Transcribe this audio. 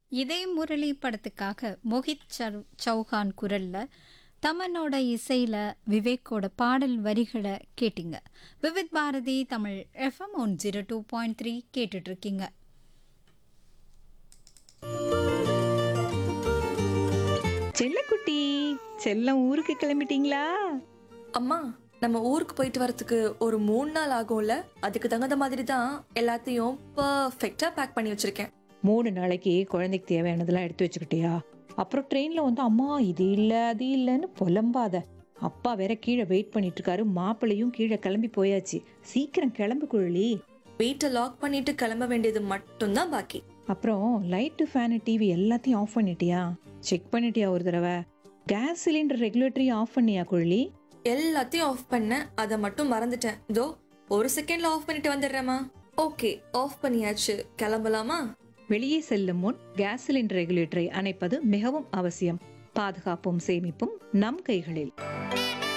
இதே முரளி படத்துக்காக மோஹித் சௌ- சௌஹான் குரல்ல தமனோட இசையில விவேக்கோட பாடல் வரிகளை கேட்டீங்க Vividh Bharati Tamil F M one zero two point three கேட்டுட்டு இருக்கீங்க செல்லக்குட்டி செல்லம் ஊருக்கு கிளம்பிட்டீங்களா அம்மா நம்ம ஊருக்கு போயிட்டு வரதுக்கு ஒரு மூணு நாள் ஆகும்ல அதுக்கு தகுந்த மாதிரி தான் எல்லாத்தையும் பர்ஃபெக்டா பேக் பண்ணி வச்சிருக்கேன் மூணு நாளைக்கு குழந்தைக்கு தேவையானதெல்லாம் எடுத்து வச்சுக்கிட்டியா அப்புறம் ட்ரெயின்ல வந்து அம்மா இது இல்ல அது இல்லைன்னு புலம்பாத அப்பா வேற கீழே வெயிட் பண்ணிட்டு இருக்காரு மாப்பிள்ளையும் கீழே கிளம்பி போயாச்சு சீக்கிரம் கிளம்பு குழலி வீட்டை லாக் பண்ணிட்டு கிளம்ப வேண்டியது மட்டும்தான் பாக்கி அப்புறம் லைட்டு ஃபேனு டிவி எல்லாத்தையும் ஆஃப் பண்ணிட்டியா செக் பண்ணிட்டியா ஒரு தடவை கேஸ் சிலிண்டர் ரெகுலேட்டரியும் ஆஃப் பண்ணியா குழலி எல்லாத்தையும் ஆஃப் பண்ண அதை மட்டும் மறந்துட்டேன் இதோ ஒரு செகண்ட்ல ஆஃப் பண்ணிட்டு வந்துடுறேம்மா ஓகே ஆஃப் பண்ணியாச்சு கிளம்பலாமா வெளியே செல்லும் முன் கேஸ் சிலிண்டர் ரெகுலேட்டரை அணைப்பது மிகவும் அவசியம் பாதுகாப்பும் சேமிப்பும் நம் கைகளில்